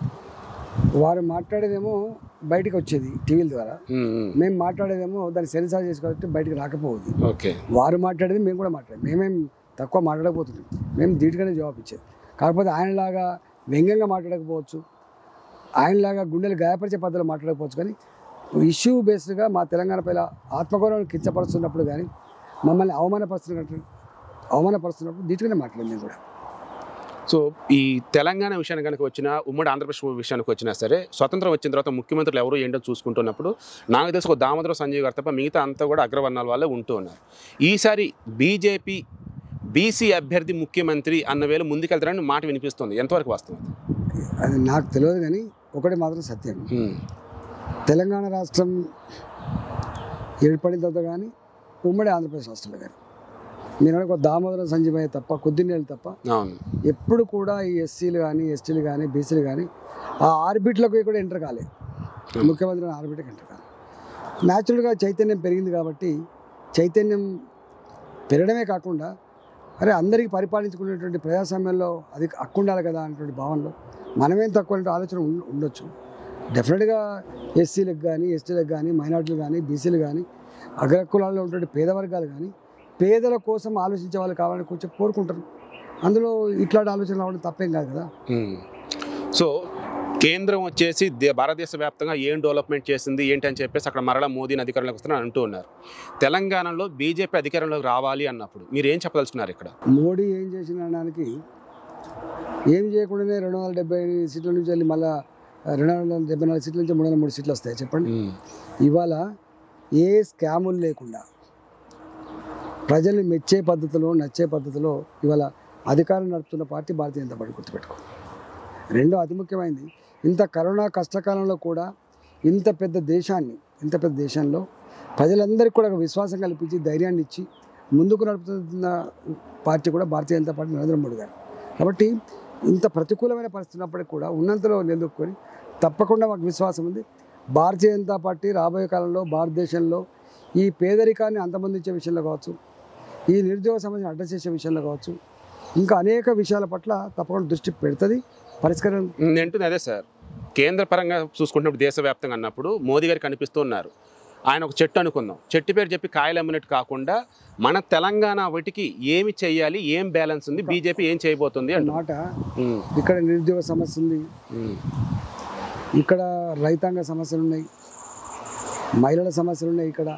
వారు మాట్లాడేదేమో బయటకు వచ్చేది టీవీల ద్వారా మేము మాట్లాడేదేమో దాన్ని సెన్సార్ చేసుకోవాలంటే బయటకు రాకపోవద్దు ఓకే వారు మాట్లాడేది మేము కూడా మాట్లాడేది మేమేం తక్కువ మాట్లాడకపోతున్నాం మేము ధీటుగానే జవాబు ఇచ్చేది కాకపోతే ఆయనలాగా వ్యంగ్యంగా మాట్లాడకపోవచ్చు ఆయనలాగా గుండెలు గాయపరిచే పద్ధతిలో మాట్లాడకపోవచ్చు కానీ ఇష్యూ బేస్డ్గా మా తెలంగాణ పైన ఆత్మగౌరవం కించపరుస్తున్నప్పుడు కానీ మమ్మల్ని అవమానపరుస్తున్నట్టు అవమానపరుస్తున్నప్పుడు దీటుగానే మాట్లాడింది నేను కూడా సో ఈ తెలంగాణ విషయానికి కనుక వచ్చినా ఉమ్మడి ఆంధ్రప్రదేశ్ విషయానికి వచ్చినా సరే స్వతంత్రం వచ్చిన తర్వాత ముఖ్యమంత్రులు ఎవరు ఏంటో చూసుకుంటున్నప్పుడు నాకు తెలిసి ఒక దామోదర సంజయ్ గారు తప్ప మిగతా అంతా కూడా అగ్రవర్ణాల వాళ్ళే ఉంటూ ఉన్నారు ఈసారి బీజేపీ బీసీ అభ్యర్థి ముఖ్యమంత్రి అన్న వేళ ముందుకెళ్తారని మాట వినిపిస్తుంది ఎంతవరకు వాస్తవం అది నాకు తెలియదు కానీ ఒకటి మాత్రం సత్యం హ్మ్. తెలంగాణ రాష్ట్రం ఏర్పడిన తర్వాత కానీ ఉమ్మడి ఆంధ్రప్రదేశ్ రాష్ట్రంలో కానీ మీరు అనుకో దామోదరం సంజయ్ తప్ప కొద్దినేళ్ళు తప్ప అవును ఎప్పుడు కూడా ఈ ఎస్సీలు కానీ ఎస్టీలు కానీ బీసీలు కానీ ఆ ఆర్బిట్లకు కూడా ఎంటర్ కాలేదు ముఖ్యమంత్రి ఆర్బిట్కి ఎంటర్ కాలేదు న్యాచురల్గా చైతన్యం పెరిగింది కాబట్టి చైతన్యం పెరగడమే కాకుండా అరే అందరికీ పరిపాలించుకునేటువంటి ప్రజాస్వామ్యంలో అది హక్కు ఉండాలి కదా అనేటువంటి భావనలో మనమేం తక్కువ అంటే ఆలోచన ఉండ- ఉండొచ్చు డెఫినెట్గా ఎస్సీలకు కానీ ఎస్టీలకు కానీ మైనార్టీలు కానీ బీసీలు కానీ అగ్రకులాల్లో ఉన్నటువంటి పేద వర్గాలు కానీ పేదల కోసం ఆలోచించే వాళ్ళు కావాలని కొంచెం కోరుకుంటారు అందులో ఇట్లాంటి ఆలోచన రావడం తప్పేం కాదు కదా మ్మ్. సో కేంద్రం వచ్చేసి దే- భారతదేశ వ్యాప్తంగా ఏం డెవలప్మెంట్ చేసింది ఏంటి అని చెప్పేసి అక్కడ మరలా మోదీని అధికారంలోకి వస్తారని అంటూ ఉన్నారు తెలంగాణలో బీజేపీ అధికారంలోకి రావాలి అన్నప్పుడు మీరు ఏం చెప్పదలుచుకున్నారు ఇక్కడ మోడీ ఏం చేసిన అనడానికి ఏం చేయకుండానే రెండు వందల డెబ్బై సీట్ల నుంచి వెళ్ళి మళ్ళీ రెండు వందల డెబ్బై నాలుగు సీట్ల నుంచి మూడు వందల మూడు సీట్లు వస్తాయి చెప్పండి మ్మ్. ఇవాళ ఏ స్కాములు లేకుండా ప్రజల్ని మెచ్చే పద్ధతిలో నచ్చే పద్ధతిలో ఇవాళ అధికారం నడుపుతున్న పార్టీ భారతీయ జనతా పార్టీ గుర్తుపెట్టుకో రెండో అతి ముఖ్యమైనది ఇంత కరోనా కష్టకాలంలో కూడా ఇంత పెద్ద దేశాన్ని ఇంత పెద్ద దేశంలో ప్రజలందరికీ కూడా ఒక విశ్వాసం కల్పించి ధైర్యాన్ని ఇచ్చి ముందుకు నడుపుతున్న పార్టీ కూడా భారతీయ జనతా పార్టీ నరేంద్ర మోడీ గారు కాబట్టి ఇంత ప్రతికూలమైన పరిస్థితి ఉన్నప్పటికీ కూడా ఉన్నంతలో నిలదొక్కుని తప్పకుండా మాకు విశ్వాసం ఉంది భారతీయ జనతా పార్టీ రాబోయే కాలంలో భారతదేశంలో ఈ పేదరికాన్ని అంతమొందించే విషయంలో కావచ్చు ఈ నిరుద్యోగ సమస్యను అడ్రస్ చేసే విషయంలో కావచ్చు ఇంకా అనేక విషయాల పట్ల తప్పకుండా దృష్టి పెడుతుంది పరిష్కారం నేను అంటుంది అదే సార్ కేంద్ర పరంగా చూసుకుంటున్నప్పుడు దేశవ్యాప్తంగా అన్నప్పుడు మోదీ గారు కనిపిస్తూ ఉన్నారు ఆయన ఒక చెట్టు అనుకుందాం చెట్టు పేరు చెప్పి కాయలు అమ్మినట్టు కాకుండా మన తెలంగాణ వాటికి ఏమి చేయాలి ఏం బ్యాలెన్స్ ఉంది బీజేపీ ఏం చేయబోతుంది అంటు మాట ఇక్కడ నిరుద్యోగ సమస్య ఉంది ఇక్కడ రైతాంగ సమస్యలు ఉన్నాయి మహిళల సమస్యలు ఉన్నాయి ఇక్కడ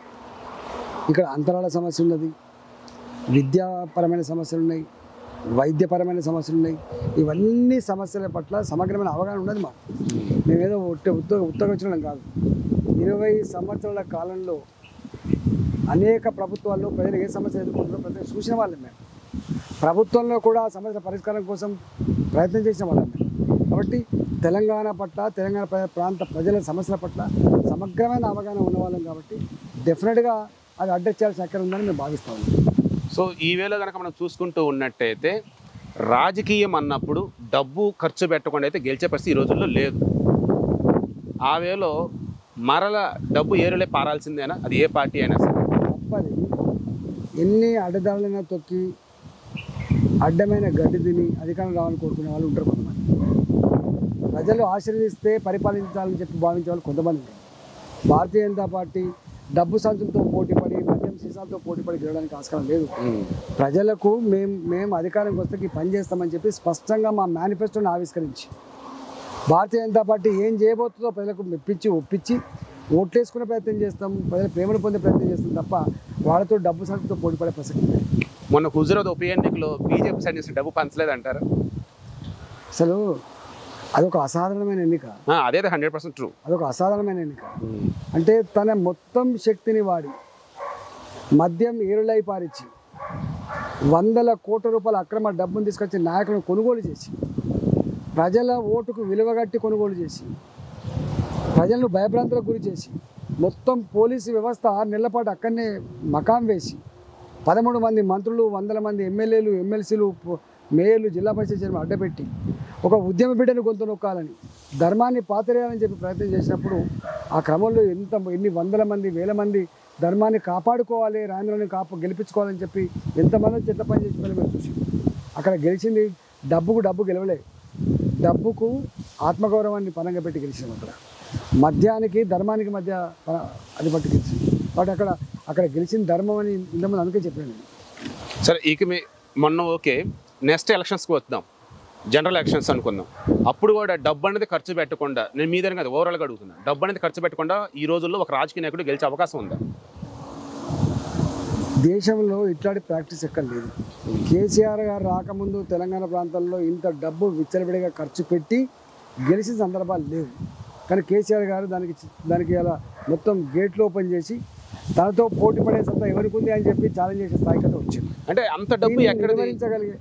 ఇక్కడ అంతరాల సమస్య ఉన్నది విద్యాపరమైన సమస్యలు ఉన్నాయి వైద్యపరమైన సమస్యలు ఉన్నాయి ఇవన్నీ సమస్యల పట్ల సమగ్రమైన అవగాహన ఉన్నది మాకు మేమేదో ఉత్త ఉత్తగ ఉత్తగ వచ్చిన కాదు ఇరవై సంవత్సరాల కాలంలో అనేక ప్రభుత్వాల్లో ప్రజలు ఏ సమస్య ఎదుర్కొంటారో ప్రతి చూసిన వాళ్ళం మేము ప్రభుత్వంలో కూడా ఆ సమస్య పరిష్కారం కోసం ప్రయత్నం చేసిన వాళ్ళం మేము కాబట్టి తెలంగాణ పట్ల తెలంగాణ ప్ర- ప్రాంత ప్రజల సమస్యల పట్ల సమగ్రమైన అవగాహన ఉన్నవాళ్ళం కాబట్టి డెఫినెట్గా అది అడ్రస్ చేయాల్సిన అక్కడ ఉందని మేము భావిస్తా ఉన్నాం సో ఈ వేళ కనుక మనం చూసుకుంటూ ఉన్నట్టయితే రాజకీయం అన్నప్పుడు డబ్బు ఖర్చు పెట్టకుండా అయితే గెలిచే పరిస్థితి ఈ రోజుల్లో లేదు ఆ వేలో మరల డబ్బు ఏరులే పారాల్సిందేనా అది ఏ పార్టీ అయినా సరే తప్పది ఎన్ని అడ్డదారులైనా తొక్కి అడ్డమైన గడ్డి తిని అధికారం రావాలని కోరుకునే వాళ్ళు ఉంటారు కొంతమంది ప్రజలు ఆశీర్వదిస్తే పరిపాలించాలని చెప్పి భావించే వాళ్ళు కొంతమంది ఉంటారు భారతీయ జనతా పార్టీ డబ్బు సంచులతో పోటీపడి మద్యం సీసాలతో పోటీపడి గెలవడానికి ఆస్కారం లేదు ప్రజలకు మేము మేము అధికారంకి వస్తే ఈ పని చేస్తామని చెప్పి స్పష్టంగా మా మేనిఫెస్టోని ఆవిష్కరించి భారతీయ జనతా పార్టీ ఏం చేయబోతుందో ప్రజలకు మెప్పించి ఒప్పించి ఓట్లేసుకునే ప్రయత్నం చేస్తాం ప్రజల ప్రేమను పొందే ప్రయత్నం చేస్తాం తప్ప వాళ్ళతో డబ్బు సంఖ్యతో పోటీపడే ప్రసక్తి లేదు మొన్న హుజురాబాద్ ఉప ఎన్నికలో బీజేపీ సైడ్ నుంచి డబ్బు పంచలేదంటారా అసలు అదొక అసాధారణమైన ఎన్నిక ఆ, అదే హండ్రెడ్ పర్సెంట్ ట్రూ అదొక అసాధారణమైన ఎన్నిక అంటే తన మొత్తం శక్తిని వాడి మద్యం ఏరులై పారిచ్చి వందల కోట్ల రూపాయల అక్రమ డబ్బును తీసుకొచ్చి నాయకులను కొనుగోలు చేసి ప్రజల ఓటుకు విలువగట్టి కొనుగోలు చేసి ప్రజలను భయభ్రాంతులకు గురి చేసి మొత్తం పోలీసు వ్యవస్థ ఆరు నెలల పాటు అక్కడనే మకాం వేసి పదమూడు మంది మంత్రులు వందల మంది ఎమ్మెల్యేలు ఎమ్మెల్సీలు పో- మేయర్లు జిల్లా పరిషత్ చైర్మన్ అడ్డపెట్టి ఒక ఉద్యమ బిడ్డను గొంతు నొక్కాలని ధర్మాన్ని పాతరేయాలని చెప్పి ప్రయత్నం చేసినప్పుడు ఆ క్రమంలో ఎంత ఎన్ని వందల మంది వేల మంది ధర్మాన్ని కాపాడుకోవాలి రాంధ్రాన్ని కాపా గెలిపించుకోవాలని చెప్పి ఎంతమంది చెత్త పని చేసి మేము చూసి అక్కడ గెలిచింది డబ్బుకు డబ్బు గెలవలే డబ్బుకు ఆత్మగౌరవాన్ని పనంగా పెట్టి గెలిచినాం అక్కడ మద్యానికి ధర్మానికి మధ్య ప- అది పట్టి గెలిచింది కాబట్టి అక్కడ అక్కడ గెలిచిన ధర్మం అని ఇంతమంది అందుకే చెప్పాను నేను సరే ఇక మీ మొన్న ఓకే నెక్స్ట్ ఎలక్షన్స్కి వద్దాం జనరల్ ఎలక్షన్స్ అనుకుందాం అప్పుడు కూడా డబ్బు అనేది ఖర్చు పెట్టకుండా నేను మీ దగ్గర కదా ఓవరాల్గా అడుగుతున్నా డబ్బు అనేది ఖర్చు పెట్టకుండా ఈ రోజుల్లో ఒక రాజకీయ నాయకుడు గెలిచే అవకాశం ఉందా దేశంలో ఇట్లాంటి ప్రాక్టీస్ ఎక్కడ లేదు కేసీఆర్ గారు రాకముందు తెలంగాణ ప్రాంతాల్లో ఇంత డబ్బు విచ్చలవిడిగా ఖర్చు పెట్టి గెలిచిన సందర్భాలు లేవు కానీ కేసీఆర్ గారు దానికి దానికి అలా మొత్తం గేట్లు ఓపెన్ చేసి తనతో పోటీ పడే సత్తా ఎవరికి ఉంది అని చెప్పి ఛాలెంజ్ చేసే స్థాయికి అయితే వచ్చింది అంటే అంత డబ్బు దీన్ని ఎక్కడిది నిర్వహించగలిగే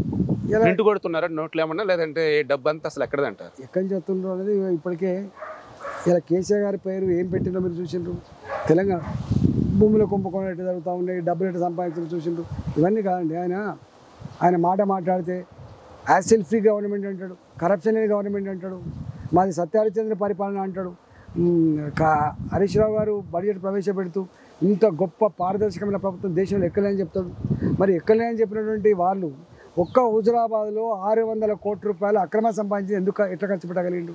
ఇలా ప్రింట్ కొడుతున్నారా నోట్లు ఏమన్నా లేదంటే ఈ డబ్బు అంతా అసలు ఎక్కడది అంటారు ఎక్కడి నుంచి వస్తుండ్రో అనేది ఇప్పటికే ఇలా కేసీఆర్ గారి పేరు ఏం పెట్టిందో మీరు చూసిండ్రు తెలంగాణ భూముల కుంభకోణం ఎట్టు జరుగుతూ ఉన్నాయి డబ్బులు ఎట్టు సంపాదించడం చూసిండ్రు ఇవన్నీ కాదండి ఆయన ఆయన మాట మాట్లాడితే యాసిల్ ఫ్రీ గవర్నమెంట్ అంటాడు కరప్షన్ లేని గవర్నమెంట్ అంటాడు మాది సత్యహరిచంద్ర పరిపాలన అంటాడు ఉమ్, కా- హరీష్ రావు గారు బడ్జెట్ ప్రవేశపెడుతూ ఇంత గొప్ప పారదర్శకమైన ప్రభుత్వం దేశంలో ఎక్కలేని చెప్తాడు మరి ఎక్కలేని చెప్పినటువంటి వాళ్ళు ఒక్క హుజురాబాద్లో ఆరు వందల కోట్ల రూపాయలు అక్రమ సంపాదించి ఎందుకు ఎట్లా ఖర్చు పెట్టగలిగిండు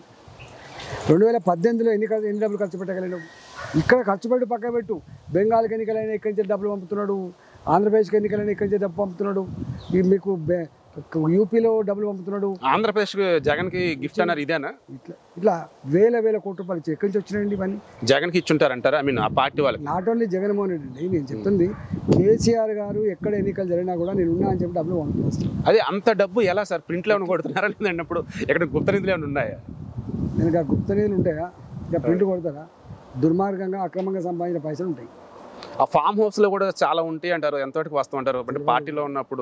రెండు వేల పద్దెనిమిదిలో ఎన్ని ఖర్చు- ఎన్ని డబ్బులు ఖర్చు పెట్టగలిగినాడు ఇక్కడ ఖర్చు పెట్టి పక్క పెట్టు బెంగాల్కి ఎన్నికలైనా ఇక్కడి నుంచి డబ్బులు పంపుతున్నాడు ఆంధ్రప్రదేశ్కి ఎన్నికలైనా ఇక్కడి నుంచి డబ్బు పంపుతున్నాడు ఈ మీకు బె- యూపీలో డబ్బులు పంపుతున్నాడు ఆంధ్రప్రదేశ్ జగన్ కి గిఫ్ట్ అన్నారు ఇదేనా ఇట్లా ఇట్లా వేల వేల కోట్ల రూపాయలు ఇచ్చి ఎక్కడి నుంచి వచ్చినాయండి ఇవన్నీ జగన్ కి ఇచ్చుంటారంటారా ఐ మీన్ ఆ పార్టీ వాళ్ళకి నాట్ ఓన్లీ జగన్మోహన్ రెడ్డి అండి నేను చెప్తుంది కేసీఆర్ గారు ఎక్కడ ఎన్నికలు జరిగినా కూడా నేను ఉన్నా అని చెప్పి డబ్బులు పంపిస్తాను అదే అంత డబ్బు ఎలా సార్ ప్రింట్లో ఏమైనా కొడుతున్నారా లేదంటే అప్పుడు ఎక్కడ గుప్త నిధులు ఏమైనా ఉన్నాయా నేను ఇక గుప్త నిధులు ఉంటాయా ఇక ప్రింట్ కొడతారా దుర్మార్గంగా అక్రమంగా సంపాదించిన పైసలు ఉంటాయి ఆ ఫామ్ హౌస్ లో కూడా చాలా ఉంటాయి అంటారు ఎంతవరకు వస్తూ ఉంటారు అంటే పార్టీలో ఉన్నప్పుడు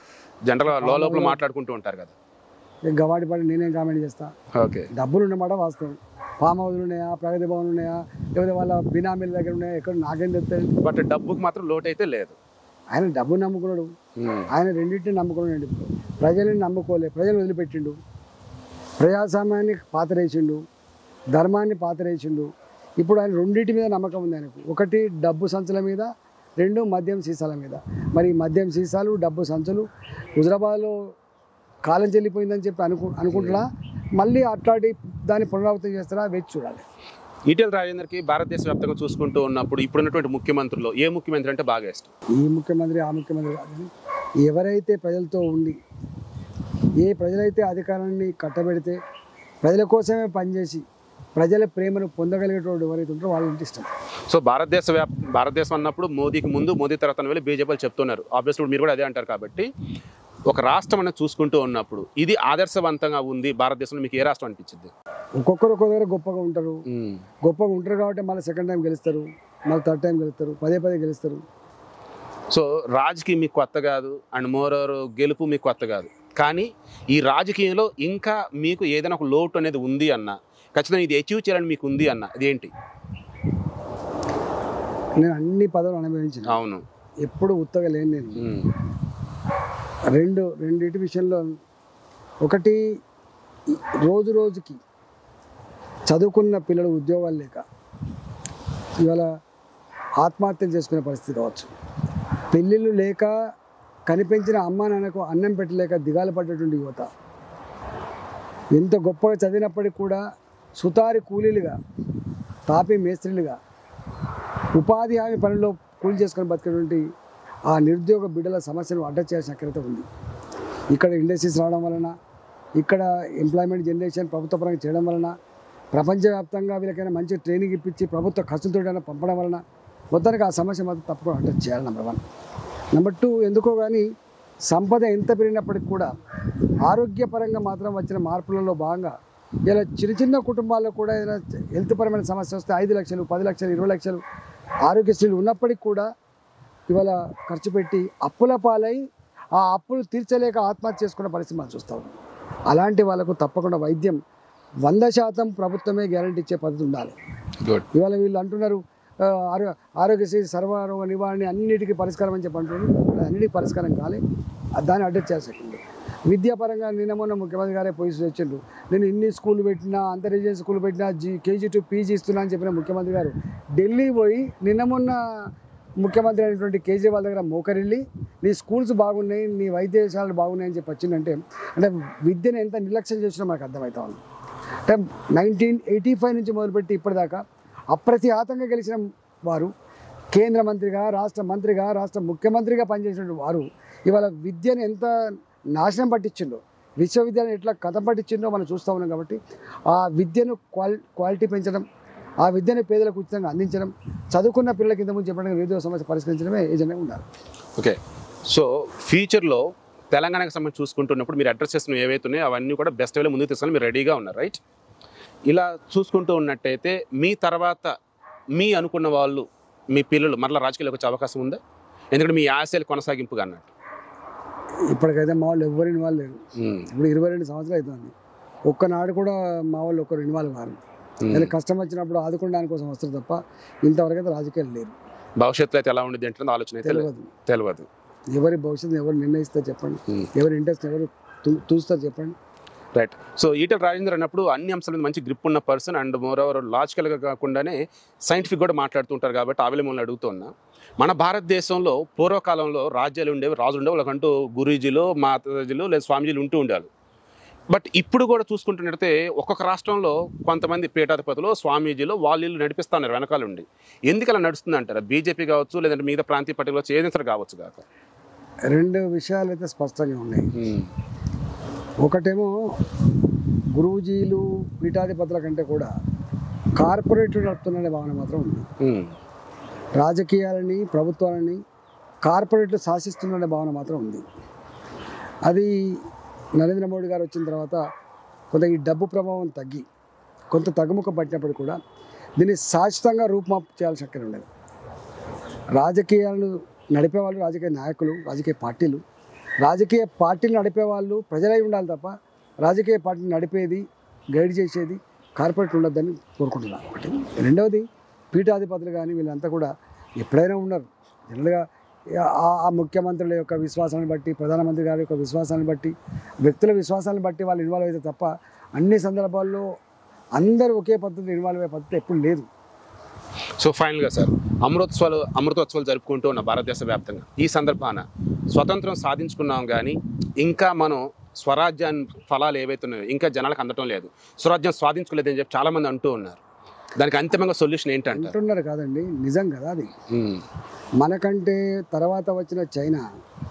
జనరల్ లో లోపల మాట్లాడుకుంటూ ఉంటారు కదా ఇక గవాడి పడి నేనేం కామెంట్ చేస్తా ఓకే డబ్బులు ఉన్నమాట వాస్తవం ఫామ్ హౌస్లు ఉన్నాయా ప్రగతి భవన్ ఉన్నాయా లేకపోతే వాళ్ళ బినామీల దగ్గర ఉన్నాయా ఎక్కడ నాకేం చెప్తాయి బట్ డబ్బుకి మాత్రం లోటు అయితే లేదు ఆయన డబ్బు నమ్ముకున్నాడు ఉమ్. ఆయన రెండింటిని నమ్ముకున్నాడు ప్రజల్ని నమ్ముకోలే ప్రజలు వదిలిపెట్టిండు ప్రజాస్వామ్యాన్ని పాతరేసిండు ధర్మాన్ని పాతరేసిండు ఇప్పుడు ఆయన రెండింటి మీద నమ్మకం ఉంది ఆయనకు ఒకటి డబ్బు సంచుల మీద రెండు మద్యం సీసాల మీద మరి ఈ మద్యం సీసాలు డబ్బు సంచులు హుజరాబాద్లో కాలం చెల్లిపోయిందని చెప్పి అనుకు అనుకుంటున్నా మళ్ళీ అట్లాంటి దాన్ని పునరావృతం చేస్తారా వేచి చూడాలి ఈటెల రాజేందర్కి భారతదేశ వ్యాప్తంగా చూసుకుంటూ ఉన్నప్పుడు ఇప్పుడున్నటువంటి ముఖ్యమంత్రులు ఏ ముఖ్యమంత్రి అంటే బాగా ఇష్టం ఈ ముఖ్యమంత్రి ఆ ముఖ్యమంత్రి కాదు ఎవరైతే ప్రజలతో ఉండి ఏ ప్రజలైతే అధికారాన్ని కట్టబెడితే ప్రజల కోసమే పనిచేసి ప్రజల ప్రేమను పొందగలిగేటోడు ఎవరైతే ఉంటారో వాళ్ళంటే ఇష్టం సో భారతదేశ వ్యాప్ భారతదేశం అన్నప్పుడు మోదీకి ముందు మోదీ తర్వాత అని వెళ్ళి బీజేపీలు చెప్తున్నారు ఆబ్వియస్లీ మీరు కూడా అదే అంటారు కాబట్టి ఒక రాష్ట్రం అనేది చూసుకుంటూ ఉన్నప్పుడు ఇది ఆదర్శవంతంగా ఉంది భారతదేశంలో మీకు ఏ రాష్ట్రం అనిపించింది ఒక్కొక్కరు ఒక్కొక్క దగ్గర గొప్పగా ఉంటారు గొప్పగా ఉంటారు కాబట్టి మళ్ళీ సెకండ్ టైం గెలుస్తారు మళ్ళీ థర్డ్ టైం గెలుస్తారు పదే పదే గెలుస్తారు సో రాజకీయం మీకు కొత్త కాదు అండ్ మోర్ ఓవర్ గెలుపు మీకు కొత్త కాదు కానీ ఈ రాజకీయంలో ఇంకా మీకు ఏదైనా ఒక లోటు అనేది ఉంది అన్న ఖచ్చితంగా ఇది అచీవ్ చేయాలని మీకు ఉంది అన్న అదేంటి నేను అన్ని పదవులు అనుభవించిన అవును ఎప్పుడు ఉత్తగా లేను నేను ఉమ్. రెండు రెండింటి విషయంలో ఒకటి ఈ రోజు రోజుకి చదువుకున్న పిల్లలు ఉద్యోగాలు లేక ఇవాళ ఆత్మహత్యలు చేసుకునే పరిస్థితి కావచ్చు పెళ్ళిళ్ళు లేక కనిపించిన అమ్మా నాన్నకు అన్నం పెట్టలేక దిగాలు పడ్డటువంటి యువత ఎంత గొప్పగా చదివినప్పటికీ కూడా సుతారి కూలీలుగా తాపి మేస్త్రీలుగా ఉపాధి హామీ పనిలో కూలి చేసుకొని బతికేటువంటి ఆ నిరుద్యోగ బిడ్డల సమస్యను అడ్డ చేయాల్సిన అక్రత ఉంది ఇక్కడ ఇండస్ట్రీస్ రావడం వలన ఇక్కడ ఎంప్లాయ్మెంట్ జనరేషన్ ప్రభుత్వ పరంగా చేయడం వలన ప్రపంచవ్యాప్తంగా వీళ్ళకైనా మంచి ట్రైనింగ్ ఇప్పించి ప్రభుత్వ ఖర్చులతో పంపడం వలన మొత్తానికి ఆ సమస్య మాత్రం తప్పకుండా అడ్రస్ చేయాలి నెంబర్ వన్ నెంబర్ టూ ఎందుకో కానీ సంపద ఎంత పెరిగినప్పటికి కూడా ఆరోగ్యపరంగా మాత్రం వచ్చిన మార్పులలో భాగంగా ఇలా చిన్న చిన్న కుటుంబాల్లో కూడా ఏదైనా హెల్త్ పరమైన సమస్య వస్తే ఐదు లక్షలు పది లక్షలు ఇరవై లక్షలు ఆరోగ్యశ్రీలు ఉన్నప్పటికీ కూడా ఇవాళ ఖర్చు పెట్టి అప్పుల పాలై ఆ అప్పులు తీర్చలేక ఆత్మహత్య చేసుకున్న పరిస్థితి మనం చూస్తాం అలాంటి వాళ్ళకు తప్పకుండా వైద్యం వంద శాతం ప్రభుత్వమే గ్యారంటీ ఇచ్చే పద్ధతి ఉండాలి గుడ్ ఇవాళ వీళ్ళు అంటున్నారు ఆ, ఆరో ఆరోగ్యశ్రీ సర్వరోగ నివారణ అన్నిటికీ పరిష్కారం అని చెప్పి అంటున్నారు అది అన్నిటికీ పరిష్కారం కాలే అది దాన్ని అడ్రస్ చేసేసింది విద్యాపరంగా నిన్న మొన్న ముఖ్యమంత్రి గారే పోయి వచ్చిండ్రు నేను ఇన్ని స్కూల్ పెట్టినా అంతర్జాతీయ స్కూల్ పెట్టినా జీ కేజీ టు పీజీ ఇస్తున్నా అని చెప్పిన ముఖ్యమంత్రి గారు ఢిల్లీ పోయి నిన్న మొన్న ముఖ్యమంత్రి అయినటువంటి కేజ్రీవాల్ దగ్గర మోకరిల్లి నీ స్కూల్స్ బాగున్నాయి నీ వైద్యశాలలు బాగున్నాయి అని చెప్పి వచ్చిందంటే అంటే విద్యను ఎంత నిర్లక్ష్యం చేసినా మనకు అర్థమవుతా ఉంది అంటే నైన్టీన్ ఎయిటీ ఫైవ్ నుంచి మొదలుపెట్టి ఇప్పటిదాకా అప్రతిహాతంగా గెలిచిన వారు కేంద్ర మంత్రిగా రాష్ట్ర మంత్రిగా రాష్ట్ర ముఖ్యమంత్రిగా పనిచేసినటువంటి వారు ఇవాళ విద్యను ఎంత నాశనం పట్టించిండో విశ్వవిద్యాలయం ఎట్లా కథ పట్టించిందో మనం చూస్తూ ఉన్నాం కాబట్టి ఆ విద్యను క్వాలి క్వాలిటీ పెంచడం ఆ విద్యను పేదలకు ఉచితంగా అందించడం చదువుకున్న పిల్లలకి ఇంతకుముందు చెప్పడానికి నిరుద్యోగ సమస్య పరిష్కరించడమే ఏజెండా ఉండాలి ఓకే సో ఫ్యూచర్లో తెలంగాణకు సంబంధించి చూసుకుంటున్నప్పుడు మీరు అడ్రస్ చేస్తున్న ఏవైతే ఉన్నాయో అవన్నీ కూడా బెస్ట్ వేలో ముందుకు తీసుకొని మీరు రెడీగా ఉన్నారు రైట్ ఇలా చూసుకుంటూ ఉన్నట్టయితే మీ తర్వాత మీ అనుకున్న వాళ్ళు మీ పిల్లలు మరలా రాజకీయాలకు వచ్చే అవకాశం ఉందా ఎందుకంటే మీ ఆశయాలు కొనసాగింపుగా అన్నట్టు ఇప్పటికైతే మా వాళ్ళు ఎవ్వరు ఇన్వాల్వ్ లేరు ఉమ్, ఇప్పుడు ఇరవై రెండు సంవత్సరాలు అవుతుంది ఒక్కనాడు కూడా మా వాళ్ళు ఒక్కరు ఇన్వాల్వ్ కారు ఉమ్. ఏదైనా కష్టం వచ్చినప్పుడు ఆదుకోవడానికి కోసం వస్తారు తప్ప ఇంతవరకు అయితే రాజకీయాలు లేరు భవిష్యత్తులో అయితే ఎలా ఉండేది అంటే ఆలోచన అయితే లేదు. తెలియదు తెలియదు ఎవరి భవిష్యత్తు ఎవరు నిర్ణయిస్తారు చెప్పండి ఉమ్. ఎవరి ఇంట్రెస్ట్ ఎవరు తూ- చూస్తారు చెప్పండి రైట్ సో ఈటల రాజేందర్ అన్నప్పుడు అన్ని అంశాల మీద మంచి గ్రిప్ ఉన్న పర్సన్ అండ్ మోర్ ఓవర్ లాజికల్గా కాకుండానే సైంటిఫిక్ కూడా మాట్లాడుతుంటారు కాబట్టి అవైలబుల్ అడుగుతున్నా మన భారతదేశంలో పూర్వకాలంలో రాజ్యాలు ఉండేవి రాజులు ఉండేవి వాళ్ళకంటూ గురూజీలు మాతాజీలు లేదా స్వామీజీలు ఉంటూ ఉండాలి బట్ ఇప్పుడు కూడా చూసుకుంటున్నట్టయితే ఒక్కొక్క రాష్ట్రంలో కొంతమంది పీఠాధిపతులు స్వామీజీలు వాళ్ళు వీళ్ళు నడిపిస్తా ఉన్నారు వెనకాల ఉండి ఎందుకు అలా నడుస్తుంది అంటారా బీజేపీ కావచ్చు లేదంటే మిగతా ప్రాంతీయ పార్టీలు కావచ్చు ఏదైనా సరే కావచ్చు కాక రెండు విషయాలు అయితే స్పష్టంగా ఉన్నాయి ఒకటేమో గురూజీలు పీఠాధిపతుల కంటే కూడా కార్పొరేట్లు నడుపుతున్న భావన మాత్రం ఉంది రాజకీయాలని ప్రభుత్వాలని కార్పొరేట్లు శాసిస్తున్న భావన మాత్రం ఉంది అది నరేంద్ర మోడీ గారు వచ్చిన తర్వాత కొంత ఈ డబ్బు ప్రభావం తగ్గి కొంత తగ్గుముఖ పట్టినప్పుడు కూడా దీన్ని శాశ్వతంగా రూపుమాపు చేయాల్సిన అక్కడ ఉండదు రాజకీయాలను నడిపేవాళ్ళు రాజకీయ నాయకులు రాజకీయ పార్టీలు రాజకీయ పార్టీలు నడిపేవాళ్ళు ప్రజలై ఉండాలి తప్ప రాజకీయ పార్టీని నడిపేది గైడ్ చేసేది కార్పొరేట్ ఉండొద్దని కోరుకుంటున్నాను ఒకటి రెండవది పీఠాధిపతులు కానీ వీళ్ళంతా కూడా ఎప్పుడైనా ఉన్నారు జనరల్గా ఆ- ఆ ముఖ్యమంత్రుల యొక్క విశ్వాసాన్ని బట్టి ప్రధానమంత్రి గారి యొక్క విశ్వాసాన్ని బట్టి వ్యక్తుల విశ్వాసాన్ని బట్టి వాళ్ళు ఇన్వాల్వ్ అయితే తప్ప అన్ని సందర్భాల్లో అందరూ ఒకే పద్ధతిలో ఇన్వాల్వ్ అయ్యే పద్ధతి ఎప్పుడు లేదు సో ఫైనల్గా సార్ అమృతోత్సవాలు అమృతోత్సవాలు జరుపుకుంటూ ఉన్న భారతదేశ వ్యాప్తంగా ఈ సందర్భాన స్వతంత్రం సాధించుకున్నాం కానీ ఇంకా మనం స్వరాజ్యాన్ని ఫలాలు ఏవైతే ఉన్నాయో ఇంకా జనాలకు అందటం లేదు స్వరాజ్యం స్వాధించుకోలేదని చెప్పి చాలామంది అంటూ ఉన్నారు దానికి అంతిమంగా సొల్యూషన్ ఏంటంటారు అంటున్నారు కాదండి నిజం కదా అది ఉమ్, మనకంటే తర్వాత వచ్చిన చైనా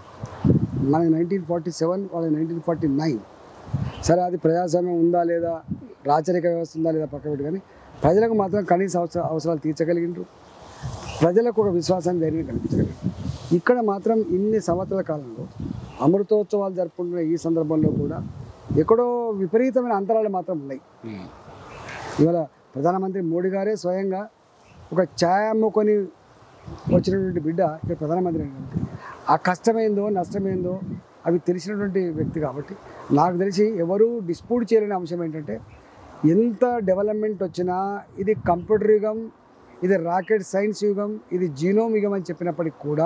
మనకి నైన్టీన్ ఫార్టీ సెవెన్ వాళ్ళకి నైన్టీన్ ఫార్టీ నైన్ సరే అది ప్రజాస్వామ్యం ఉందా లేదా రాచరిక వ్యవస్థ ఉందా లేదా పక్క పెట్టి కానీ ప్రజలకు మాత్రం కనీస అవసర అవసరాలు తీర్చగలిగిండ్రు ప్రజలకు ఒక విశ్వాసాన్ని ధైర్యం కల్పించగలిగారు ఇక్కడ మాత్రం ఇన్ని సంవత్సరాల కాలంలో అమృతోత్సవాలు జరుపుకుంటున్న ఈ సందర్భంలో కూడా ఎక్కడో విపరీతమైన అంతరాలు మాత్రం ఉన్నాయి ఉమ్, ఇవాళ ప్రధానమంత్రి మోడీ గారే స్వయంగా ఒక ఛాయ్ అమ్ముకొని వచ్చినటువంటి బిడ్డ ఇక్కడ ప్రధానమంత్రి అయిన కాబట్టి ఆ కష్టమైందో నష్టమైందో అవి తెలిసినటువంటి వ్యక్తి కాబట్టి నాకు తెలిసి ఎవరూ డిస్ప్యూట్ చేయలేని అంశం ఏంటంటే ఎంత డెవలప్మెంట్ వచ్చినా ఇది కంప్యూటర్ యుగం ఇది రాకెట్ సైన్స్ యుగం ఇది జీనోమ్ యుగం అని చెప్పినప్పటికి కూడా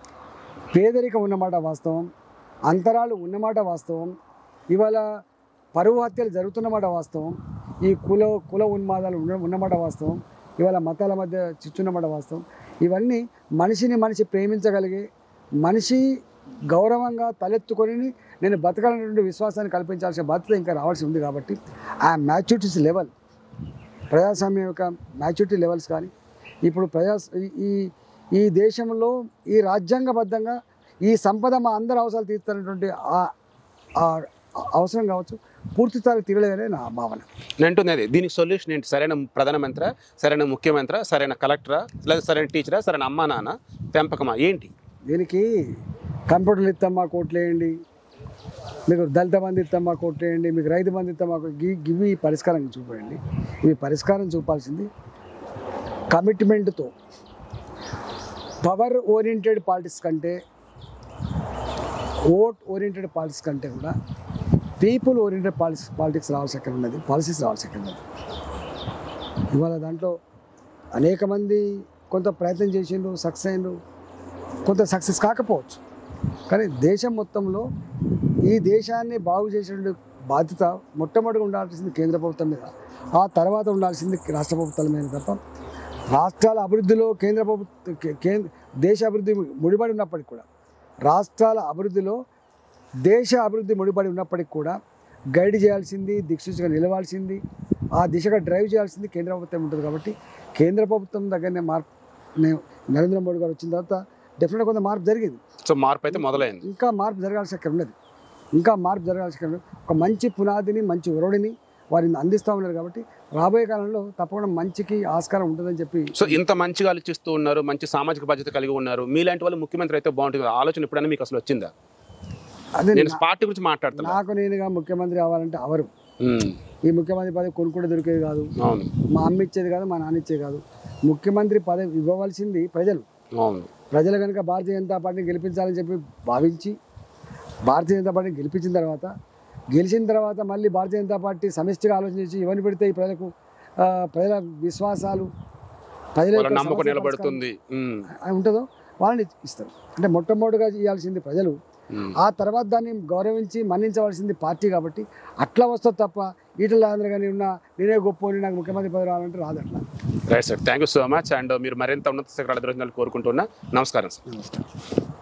పేదరికం ఉన్నమాట వాస్తవం అంతరాలు ఉన్నమాట వాస్తవం ఇవాళ పరువు హత్యలు జరుగుతున్నమాట వాస్తవం ఈ కుల కుల ఉన్మాదాలు ఉన్న ఉన్నమాట వాస్తవం ఇవాళ మతాల మధ్య చిచ్చున్నమాట వాస్తవం ఇవన్నీ మనిషిని మనిషి ప్రేమించగలిగే మనిషి గౌరవంగా తలెత్తుకొని నేను బతకాలనేటువంటి విశ్వాసాన్ని కల్పించాల్సిన బాధ్యత ఇంకా రావాల్సి ఉంది కాబట్టి ఆ మ్యాచ్యూరిటీస్ లెవెల్ ప్రజాస్వామ్యం యొక్క మ్యాచ్యూరిటీ లెవెల్స్ కానీ ఇప్పుడు ప్రజా ఈ- ఈ ఈ దేశంలో ఈ రాజ్యాంగబద్ధంగా ఈ సంపద మా అందరి అవసరాలు తీర్చుతున్నటువంటి ఆ- ఆ అవసరం కావచ్చు పూర్తి స్థాయి తీరలేదనే నా భావన నేను అంటుంది అదే దీనికి సొల్యూషన్ ఏంటి సరైన ప్రధానమంత్రి సరైన ముఖ్యమంత్రి సరైన కలెక్టరా లేదా సరైన టీచరా సరైన అమ్మా నాన్న పెంపకమా ఏంటి దీనికి కంప్యూటర్లు ఇస్తామా కోట్లు వేయండి మీకు దళిత మంది ఇస్తామా కోట్లు వేయండి మీకు రైతు మంది ఇస్తామా గి- ఇవి పరిష్కారం చూపండి ఇవి పరిష్కారం చూపాల్సింది కమిట్మెంట్తో పవర్ ఓరియంటెడ్ పాలిటిక్స్ కంటే ఓట్ ఓరియంటెడ్ పాలిటిక్స్ కంటే కూడా పీపుల్ ఓరియంటెడ్ పాలిటిక్స్ పాలిటిక్స్ రావాల్సి ఎక్కడ ఉన్నది పాలసీస్ రావాల్సి ఎక్కడ ఉన్నది ఇవాళ దాంట్లో అనేక మంది కొంత ప్రయత్నం చేసిండ్రు సక్సెస్ అయిండ్రు కొంత సక్సెస్ కాకపోవచ్చు కానీ దేశం మొత్తంలో ఈ దేశాన్ని బాగు చేసే బాధ్యత మొట్టమొదటిగా ఉండాల్సింది కేంద్ర ప్రభుత్వం మీద ఆ తర్వాత ఉండాల్సింది రాష్ట్ర ప్రభుత్వాల మీద తప్ప రాష్ట్రాల అభివృద్ధిలో కేంద్ర ప్రభుత్వ కే- కేంద్ర దేశ అభివృద్ధి ముడిపడి ఉన్నప్పటికీ కూడా రాష్ట్రాల అభివృద్ధిలో దేశ అభివృద్ధి ముడిపడి ఉన్నప్పటికీ కూడా గైడ్ చేయాల్సింది దిక్సూచిగా నిలవాల్సింది ఆ దిశగా డ్రైవ్ చేయాల్సింది కేంద్ర ప్రభుత్వం ఉంటుంది కాబట్టి కేంద్ర ప్రభుత్వం దగ్గరనే మార్పు నే- నరేంద్ర మోడీ గారు వచ్చిన తర్వాత డెఫినెట్గా కొంత మార్పు జరిగింది సో మార్పు అయితే మొదలైంది ఇంకా మార్పు జరగాల్సి అక్కడ ఉన్నది ఇంకా మార్పు జరగాల్సిన ఒక మంచి పునాదిని మంచి ఒరవడిని వారిని అందిస్తూ ఉన్నారు కాబట్టి రాబోయే కాలంలో తప్పకుండా మంచికి ఆస్కారం ఉంటుందని చెప్పి సో ఇంత మంచిగా ఆలోచిస్తూ ఉన్నారు మంచి సామాజిక బాధ్యత కలిగి ఉన్నారు మీలాంటి వాళ్ళు ముఖ్యమంత్రి అయితే బాగుంటుంది ఆలోచన ఎప్పుడైనా మీకు అసలు వచ్చిందా అదే నేను నా- పార్టీ గురించి మాట్లాడుతున్నా నాకు నేనుగా ముఖ్యమంత్రి అవ్వాలంటే అవరు ఉమ్, ఈ ముఖ్యమంత్రి పదవి కొనుక్కుంటే దొరికేది కాదు అవును మా అమ్మ ఇచ్చేది కాదు మా నాన్న ఇచ్చేది కాదు ముఖ్యమంత్రి పదవి ఇవ్వవలసింది ప్రజలు అవును ప్రజలు కనుక భారతీయ జనతా పార్టీని గెలిపించాలని చెప్పి భావించి భారతీయ జనతా పార్టీని గెలిపించిన తర్వాత గెలిచిన తర్వాత మళ్ళీ భారతీయ జనతా పార్టీ సమిష్టిగా ఆలోచించి ఇవన్నీ పెడితే ఈ ప్రజలకు ఆ, ప్రజల విశ్వాసాలు ప్రజల వాళ్ళ యొక్క నమ్మకం సమస్య నిలబడుతుంది ఉమ్, పరిష్కారం ఉంటుందో వాళ్ళని ఇస్తారు అంటే మొట్టమొదటిగా ఇవ్వాల్సింది ప్రజలు ఉమ్. ఆ తర్వాత దాన్ని గౌరవించి మన్నించవలసింది పార్టీ కాబట్టి అట్లా వస్తుంది తప్ప ఈటల రాజేంద్ర గారిని ఉన్న నేనే గొప్ప నాకు ముఖ్యమంత్రి పదవి రావాలంటే రాదు అట్లా right sir thank you so much and మీరు మరింత ఉన్నత శిఖరాల దొరికిన కోరుకుంటున్నా నమస్కారం సార్ నమస్కారం